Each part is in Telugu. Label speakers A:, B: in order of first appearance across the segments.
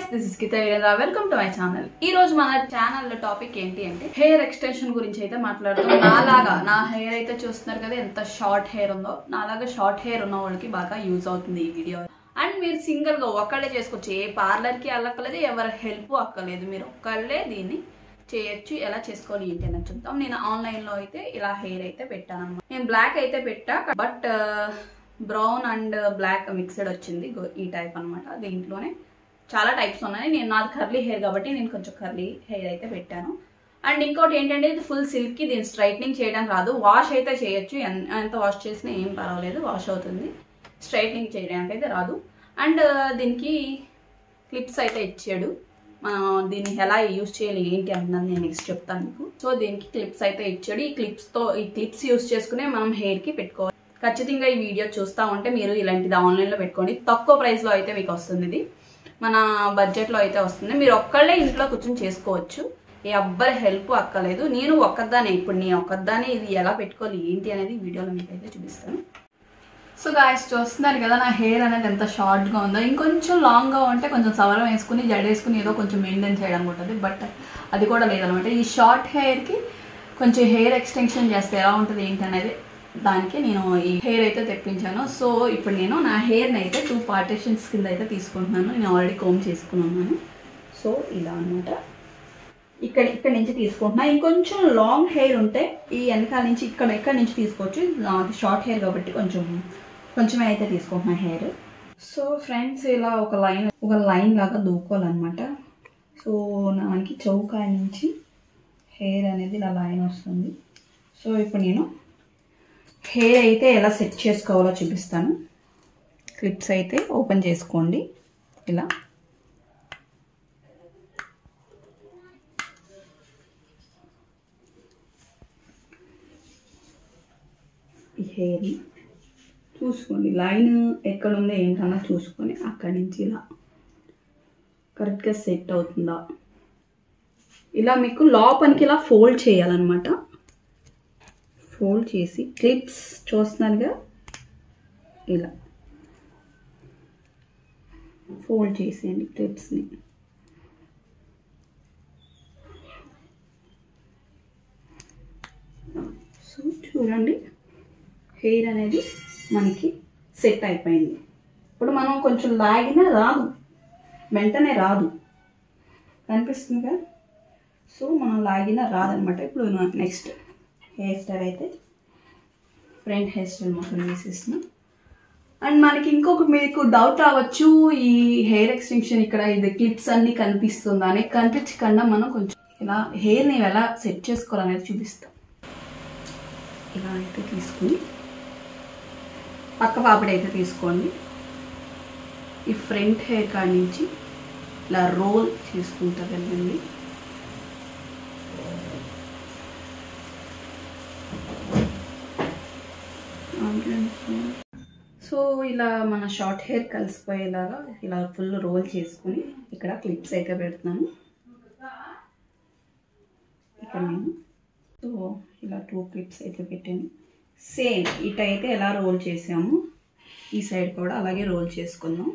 A: this is Gita Veerendra welcome to my channel ఈ రోజు మన ఛానల్ లో టాపిక్ ఏంటి అంటే హెయిర్ ఎక్స్టెన్షన్ గురించి అయితే మాట్లాడుతాం నాలాగా నా హెయిర్ అయితే చూస్తున్నారు కదా ఎంత షార్ట్ హెయిర్ ఉందో నాలాగా షార్ట్ హెయిర్ ఉన్న వాళ్ళకి బాగా యూజ్ అవుతుంది ఈ వీడియో అండ్ మీరు సింగిల్ గా ఒక్కళ్ళే చేసుకోవచ్చు ఏ పార్లర్ కి వెళ్ళక్కలేదు ఎవరి హెల్ప్ అక్కలేదు మీరు ఒక్కళ్ళే దీన్ని చేయొచ్చు ఎలా చేసుకోవాలి ఏంటి అని చూద్దాం నేను ఆన్లైన్ లో అయితే ఇలా హెయిర్ అయితే పెట్టాను అనమాట నేను బ్లాక్ అయితే పెట్టా but brown and black mixed వచ్చింది ఇగో ఈ టైప్ అన్నమాట దీంట్లోనే చాలా టైప్స్ ఉన్నాయి నేను నాది కర్లీ హెయిర్ కాబట్టి నేను కొంచెం కర్లీ హెయిర్ అయితే పెట్టాను అండ్ ఇంకోటి ఏంటంటే ఇది ఫుల్ సిల్క్కి దీన్ని స్ట్రైట్నింగ్ చేయడం రాదు వాష్ అయితే చేయొచ్చు ఎన్- ఎంత వాష్ చేసినా ఏం పర్వాలేదు వాష్ అవుతుంది స్ట్రైట్నింగ్ చేయడానికి అయితే రాదు అండ్ దీనికి క్లిప్స్ అయితే ఇచ్చాడు మనం దీన్ని ఎలా యూస్ చేయాలి ఏంటి అన్నది నేను నెక్స్ట్ చెప్తాను మీకు సో దీనికి క్లిప్స్ అయితే ఇచ్చాడు ఈ క్లిప్స్తో ఈ క్లిప్స్ యూస్ చేసుకునే మనం హెయిర్కి పెట్టుకోవాలి ఖచ్చితంగా ఈ వీడియో చూస్తూ ఉంటే మీరు ఇలాంటిది ఆన్లైన్లో పెట్టుకోండి తక్కువ ప్రైస్లో అయితే మీకు వస్తుంది ఇది మన బడ్జెట్లో అయితే వస్తుంది మీరు ఒక్కళ్ళే ఇంట్లో కూర్చొని చేసుకోవచ్చు ఏ అబ్బాయి హెల్ప్ అక్కలేదు నేను ఒక్కదానే ఇప్పుడు నేను ఒక్కదానే ఇది ఎలా పెట్టుకోవాలి ఏంటి అనేది ఈ వీడియోలో మీకు అయితే చూపిస్తాను సో గాయస్ చూస్తున్నారు కదా నా హెయిర్ అనేది ఎంత షార్ట్గా ఉందో ఇంకొంచెం లాంగ్గా ఉంటే కొంచెం సవరం వేసుకుని జడ వేసుకుని ఏదో కొంచెం మెయింటైన్ చేయడానికి ఉంటుంది బట్ అది కూడా లేదనమాట ఈ షార్ట్ హెయిర్కి కొంచెం హెయిర్ ఎక్స్టెన్షన్ చేస్తే ఎలా ఉంటుంది ఏంటి అనేది దానికి నేను ఈ హెయిర్ అయితే తెప్పించాను సో ఇప్పుడు నేను నా హెయిర్ని అయితే టూ పార్టిషన్స్ కింద అయితే తీసుకుంటున్నాను నేను ఆల్రెడీ కోమ్ చేసుకున్నాను సో ఇలా అనమాట ఇక్కడ ఇక్కడ నుంచి తీసుకుంటున్నా ఇంకొంచెం లాంగ్ హెయిర్ ఉంటే ఈ వెనకాల నుంచి ఇక్కడ ఇక్కడ నుంచి తీసుకోవచ్చు నాది షార్ట్ హెయిర్ కాబట్టి కొంచెం కొంచెమే అయితే తీసుకుంటున్నా హెయిర్ సో ఫ్రెండ్స్ ఇలా ఒక లైన్ ఒక లైన్ లాగా దూకోవాలన్నమాట సో మనకి చౌకాయ నుంచి హెయిర్ అనేది ఇలా లైన్ వస్తుంది సో ఇప్పుడు నేను హెయిర్ అయితే ఎలా సెట్ చేసుకోవాలో చూపిస్తాను క్లిప్స్ అయితే ఓపెన్ చేసుకోండి ఇలా ఈ హెయిర్ని చూసుకోండి లైన్ ఎక్కడ ఉందో ఏంటన్నా చూసుకొని అక్కడి నుంచి ఇలా కరెక్ట్గా సెట్ అవుతుందా ఇలా మీకు లోపలికి ఇలా ఫోల్డ్ చేయాలన్నమాట ఫోల్డ్ చేసి క్లిప్స్ చూస్తున్నారుగా ఇలా ఫోల్డ్ చేసేయండి క్లిప్స్ని సో చూడండి హెయిర్ అనేది మనకి సెట్ అయిపోయింది ఇప్పుడు మనం కొంచెం లాగినా రాదు వెంటనే రాదు కనిపిస్తుందిగా సో మనం లాగినా రాదనమాట ఇప్పుడు నెక్స్ట్ హెయిర్ స్టైల్ అయితే ఫ్రంట్ హెయిర్ స్టైల్ మొత్తం వేసేస్తున్నాం అండ్ మనకి ఇంకొక మీకు డౌట్ రావచ్చు ఈ హెయిర్ ఎక్స్టెన్షన్ ఇక్కడ ఇది క్లిప్స్ అన్ని కనిపిస్తుందా అని కనిపించకుండా మనం కొంచెం ఇలా హెయిర్ని ఎలా సెట్ చేసుకోవాలనేది చూపిస్తాం ఇలా అయితే తీసుకుని పక్క పాపిడి అయితే తీసుకోండి ఈ ఫ్రంట్ హెయిర్ కాడ నుంచి ఇలా రోల్ చేసుకుంటా వెళ్ళండి సో ఇలా మన షార్ట్ హెయిర్ కలిసిపోయేలాగా ఇలా ఫుల్ రోల్ చేసుకుని ఇక్కడ క్లిప్స్ అయితే పెడుతున్నాను ఇక్కడ నేను సో ఇలా టూ క్లిప్స్ అయితే పెట్టాను సేమ్ ఇటు అయితే ఎలా రోల్ చేసాము ఈ సైడ్ కూడా అలాగే రోల్ చేసుకుందాం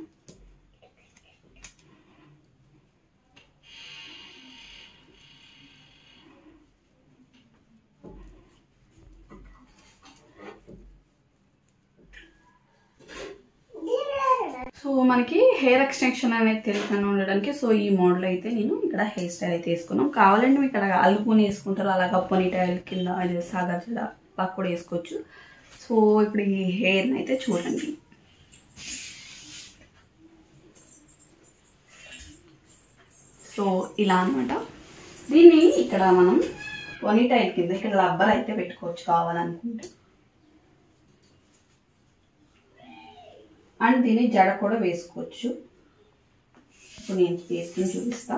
A: సో మనకి హెయిర్ ఎక్స్టెన్షన్ అనేది తెలియకుండా ఉండడానికి సో ఈ మోడల్ అయితే నేను ఇక్కడ హెయిర్ స్టైల్ అయితే వేసుకున్నాం కావాలంటే మీకు ఇక్కడ అల్లుకొని వేసుకుంటారు అలాగా పొని టైల్ కింద అది సాగర్ పక్క కూడా వేసుకోవచ్చు సో ఇప్పుడు ఈ హెయిర్ని అయితే చూడండి సో ఇలా అనమాట దీన్ని ఇక్కడ మనం పొని టైల్ కింద ఇక్కడ రబ్బర్ అయితే పెట్టుకోవచ్చు కావాలనుకుంటే అండ్ దీన్ని జడ కూడా వేసుకోవచ్చు ఇప్పుడు నేను వేసుకుని చూపిస్తా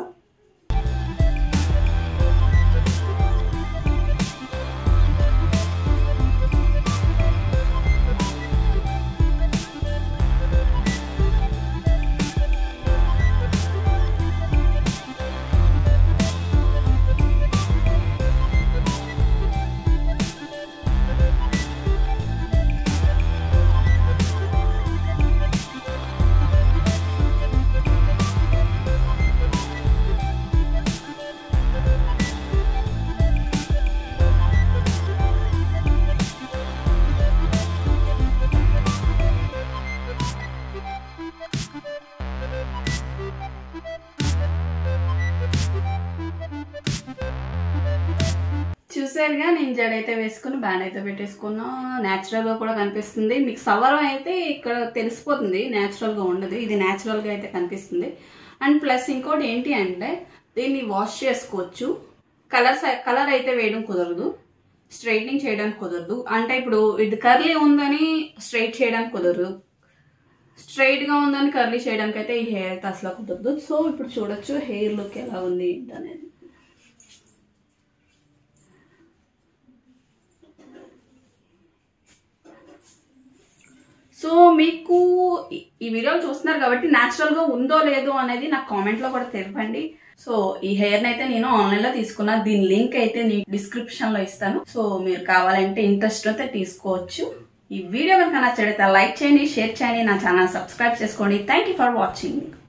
A: చూసారుగా నేను జడైతే వేసుకుని బ్యాండ్ అయితే పెట్టేసుకున్నా న్యాచురల్ గా కూడా కనిపిస్తుంది మీకు సవరం అయితే ఇక్కడ తెలిసిపోతుంది న్యాచురల్ గా ఉండదు ఇది న్యాచురల్ గా అయితే కనిపిస్తుంది అండ్ ప్లస్ ఇంకోటి ఏంటి అంటే దీన్ని వాష్ చేసుకోవచ్చు కలర్ కలర్ అయితే వేయడం కుదరదు స్ట్రైట్నింగ్ చేయడానికి కుదరదు అంటే ఇప్పుడు ఇది కర్లీ ఉందని స్ట్రైట్ చేయడానికి కుదరదు స్ట్రైట్ గా ఉందని కర్లీ చేయడానికి అయితే ఈ హెయిర్ అయితే అసలు కుదరదు సో ఇప్పుడు చూడొచ్చు హెయిర్ లుక్ ఎలా ఉంది ఏంటి అనేది సో మీకు ఈ- ఈ వీడియో చూస్తున్నారు కాబట్టి న్యాచురల్ గా ఉందో లేదో అనేది నాకు కామెంట్ లో కూడా తెలపండి సో ఈ హెయిర్ అయితే నేను ఆన్లైన్ లో తీసుకున్నా దీని లింక్ అయితే నేను డిస్క్రిప్షన్ లో ఇస్తాను సో మీరు కావాలంటే ఇంట్రెస్ట్ అయితే తీసుకోవచ్చు ఈ వీడియో కనుక నచ్చడితే లైక్ చేయండి షేర్ చేయండి నా ఛానల్ సబ్స్క్రైబ్ చేసుకోండి థ్యాంక్ యూ ఫర్ వాచింగ్